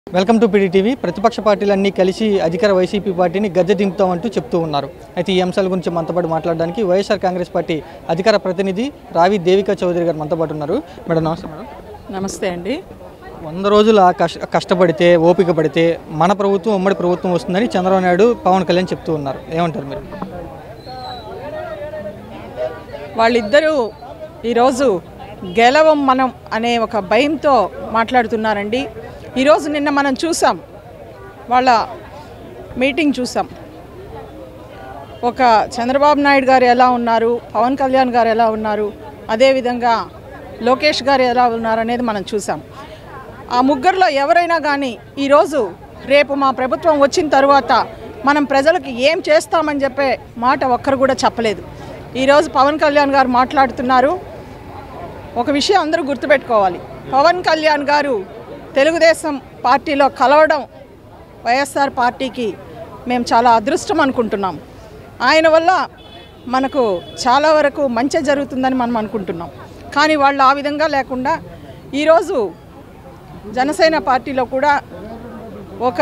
welcome to PDTV ప్రతిపక్ష పార్టీలన్నీ కలిసి అధికార వైసీపీ పార్టీని గద్దె దింపుతామంటూ చెప్తూ ఉన్నారు అయితే ఈ అంశాల గురించి మనతో పాటు మాట్లాడడానికి వైఎస్ఆర్ కాంగ్రెస్ పార్టీ అధికార ప్రతినిధి రావి దేవికా చౌదరి గారు మనతో పాటు ఉన్నారు మేడం నమస్తే మేడం నమస్తే అండి వంద రోజుల కష్ట కష్టపడితే ఓపిక పడితే మన ప్రభుత్వం ఉమ్మడి ప్రభుత్వం వస్తుందని చంద్రబాబు నాయుడు పవన్ కళ్యాణ్ చెప్తూ ఉన్నారు ఏమంటారు మీరు వాళ్ళిద్దరూ ఈరోజు గెలవం మనం అనే ఒక భయంతో మాట్లాడుతున్నారండి ఈరోజు నిన్న మనం చూసాం వాళ్ళ మీటింగ్ చూసాం ఒక చంద్రబాబు నాయుడు గారు ఎలా ఉన్నారు పవన్ కళ్యాణ్ గారు ఎలా ఉన్నారు అదేవిధంగా లోకేష్ గారు ఎలా ఉన్నారు అనేది మనం చూసాం ఆ ముగ్గురులో ఎవరైనా కానీ ఈరోజు రేపు మా ప్రభుత్వం వచ్చిన తర్వాత మనం ప్రజలకు ఏం చేస్తామని చెప్పే మాట ఒక్కరు కూడా చెప్పలేదు ఈరోజు పవన్ కళ్యాణ్ గారు మాట్లాడుతున్నారు ఒక విషయం అందరూ గుర్తుపెట్టుకోవాలి పవన్ కళ్యాణ్ గారు తెలుగుదేశం పార్టీలో కలవడం వైఎస్ఆర్ పార్టీకి మేము చాలా అదృష్టం అనుకుంటున్నాం ఆయన వల్ల మనకు చాలా వరకు మంచి జరుగుతుందని మనం అనుకుంటున్నాం కానీ వాళ్ళు ఆ విధంగా లేకుండా ఈరోజు జనసేన పార్టీలో కూడా ఒక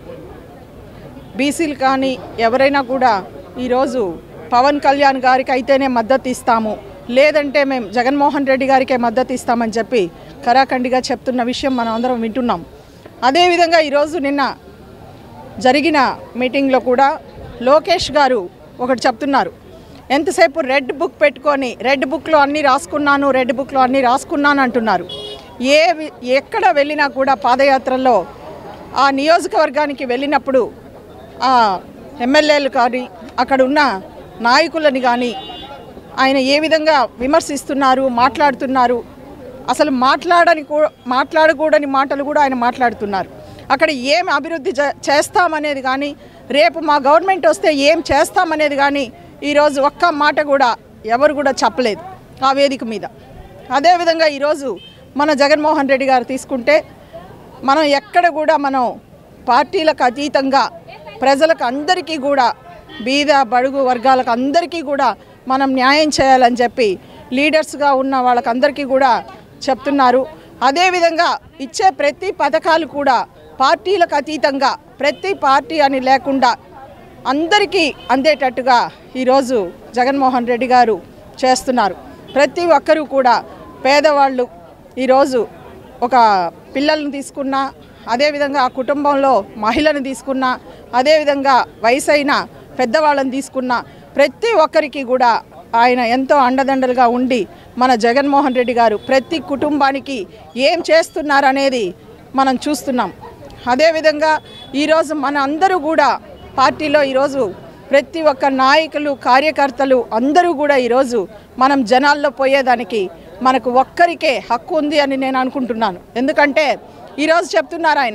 బీసీలు కానీ ఎవరైనా కూడా ఈరోజు పవన్ కళ్యాణ్ గారికి అయితేనే మద్దతు ఇస్తాము లేదంటే మేము జగన్మోహన్ రెడ్డి గారికే మద్దతు ఇస్తామని చెప్పి కరాఖండిగా చెప్తున్న విషయం మనం అందరం వింటున్నాం అదేవిధంగా ఈరోజు నిన్న జరిగిన మీటింగ్లో కూడా లోకేష్ గారు ఒకటి చెప్తున్నారు ఎంతసేపు రెడ్ బుక్ పెట్టుకొని రెడ్ బుక్లో అన్నీ రాసుకున్నాను రెడ్ బుక్లో అన్నీ రాసుకున్నాను అంటున్నారు ఏ వి- ఎక్కడ వెళ్ళినా కూడా పాదయాత్రలో ఆ నియోజకవర్గానికి వెళ్ళినప్పుడు ఆ ఎమ్మెల్యేలు కానీ అక్కడ ఉన్న నాయకులని కానీ ఆయన ఏ విధంగా విమర్శిస్తున్నారు మాట్లాడుతున్నారు అసలు మాట్లాడని కూ మాట్లాడకూడని మాటలు కూడా ఆయన మాట్లాడుతున్నారు అక్కడ ఏం అభివృద్ధి చే- చేస్తామనేది కానీ రేపు మా గవర్నమెంట్ వస్తే ఏం చేస్తామనేది కానీ ఈరోజు ఒక్క మాట కూడా ఎవరు కూడా చెప్పలేదు ఆ వేదిక మీద అదేవిధంగా ఈరోజు మన జగన్మోహన్ రెడ్డి గారు తీసుకుంటే మనం ఎక్కడ కూడా మనం పార్టీలకు అతీతంగా ప్రజలకు అందరికీ కూడా బీద బడుగు వర్గాలకు అందరికీ కూడా మనం న్యాయం చేయాలని చెప్పి లీడర్స్గా ఉన్న వాళ్ళకందరికీ కూడా చెప్తున్నారు అదేవిధంగా ఇచ్చే ప్రతి పథకాలు కూడా పార్టీలకు అతీతంగా ప్రతి పార్టీ అని లేకుండా అందరికీ అందేటట్టుగా ఈరోజు జగన్మోహన్ రెడ్డి గారు చేస్తున్నారు ప్రతి ఒక్కరూ కూడా పేదవాళ్ళు ఈరోజు ఒక పిల్లల్ని తీసుకున్నా అదేవిధంగా ఆ కుటుంబంలో మహిళను తీసుకున్నా అదేవిధంగా వయసైన పెద్దవాళ్ళని తీసుకున్నా ప్రతి ఒక్కరికి కూడా ఆయన ఎంతో అండదండలుగా ఉండి మన జగన్మోహన్ రెడ్డి గారు ప్రతి కుటుంబానికి ఏం చేస్తున్నారనేది మనం చూస్తున్నాం అదేవిధంగా ఈరోజు మన అందరూ కూడా పార్టీలో ఈరోజు ప్రతి ఒక్క నాయకులు కార్యకర్తలు అందరూ కూడా ఈరోజు మనం జనాల్లో పోయేదానికి మనకు ఒక్కరికే హక్కు ఉంది అని నేను అనుకుంటున్నాను ఎందుకంటే ఈరోజు చెప్తున్నారు ఆయన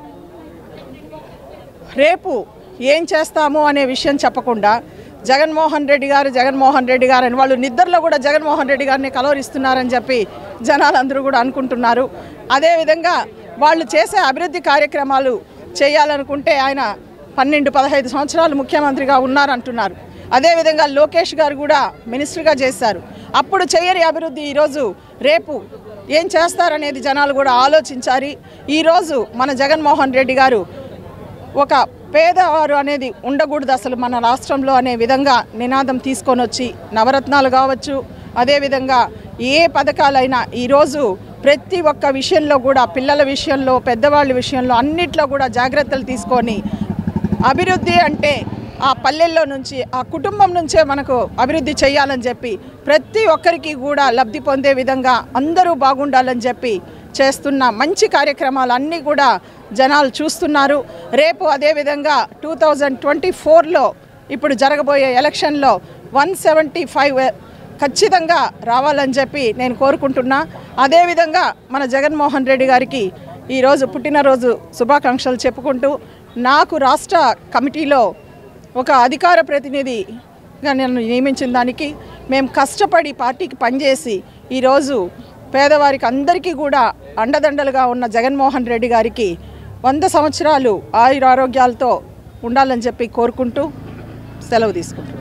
రేపు ఏం చేస్తాము అనే విషయం చెప్పకుండా జగన్మోహన్ రెడ్డి గారు జగన్మోహన్ రెడ్డి గారు అని వాళ్ళు నిద్రలో కూడా జగన్మోహన్ రెడ్డి గారిని కలవరిస్తున్నారని చెప్పి జనాలందరూ కూడా అనుకుంటున్నారు అదేవిధంగా వాళ్ళు చేసే అభివృద్ధి కార్యక్రమాలు చేయాలనుకుంటే ఆయన పన్నెండు పదహైదు సంవత్సరాలు ముఖ్యమంత్రిగా ఉన్నారంటున్నారు అదేవిధంగా లోకేష్ గారు కూడా మినిస్టర్గా చేశారు అప్పుడు చేయని అభివృద్ధి ఈరోజు రేపు ఏం చేస్తారనేది జనాలు కూడా ఆలోచించాలి ఈరోజు మన జగన్మోహన్ రెడ్డి గారు ఒక పేదవారు అనేది ఉండకూడదు అసలు మన రాష్ట్రంలో అనే విధంగా నినాదం తీసుకొని వచ్చి నవరత్నాలు కావచ్చు అదేవిధంగా ఏ పథకాలైనా ఈరోజు ప్రతి ఒక్క విషయంలో కూడా పిల్లల విషయంలో పెద్దవాళ్ళ విషయంలో అన్నిట్లో కూడా జాగ్రత్తలు తీసుకొని అభివృద్ధి అంటే ఆ పల్లెల్లో నుంచి ఆ కుటుంబం నుంచే మనకు అభివృద్ధి చేయాలని చెప్పి ప్రతి ఒక్కరికి కూడా లబ్ధి పొందే విధంగా అందరూ బాగుండాలని చెప్పి చేస్తున్న మంచి కార్యక్రమాలు అన్నీ కూడా జనాలు చూస్తున్నారు రేపు అదేవిధంగా టూ థౌజండ్ ట్వంటీ ఫోర్లో ఇప్పుడు జరగబోయే ఎలక్షన్లో వన్ సెవెంటీ ఫైవ్ ఖచ్చితంగా రావాలని చెప్పి నేను కోరుకుంటున్నా అదేవిధంగా మన జగన్మోహన్ రెడ్డి గారికి ఈరోజు పుట్టినరోజు శుభాకాంక్షలు చెప్పుకుంటూ నాకు రాష్ట్ర కమిటీలో ఒక అధికార ప్రతినిధిగా నన్ను నియమించిన దానికి మేము కష్టపడి పార్టీకి పనిచేసి ఈరోజు పేదవారికి అందరికీ కూడా అండదండలుగా ఉన్న జగన్మోహన్ రెడ్డి గారికి వంద సంవత్సరాలు ఆయుర ఆరోగ్యాలతో ఉండాలని చెప్పి కోరుకుంటూ సెలవు తీసుకుంటాం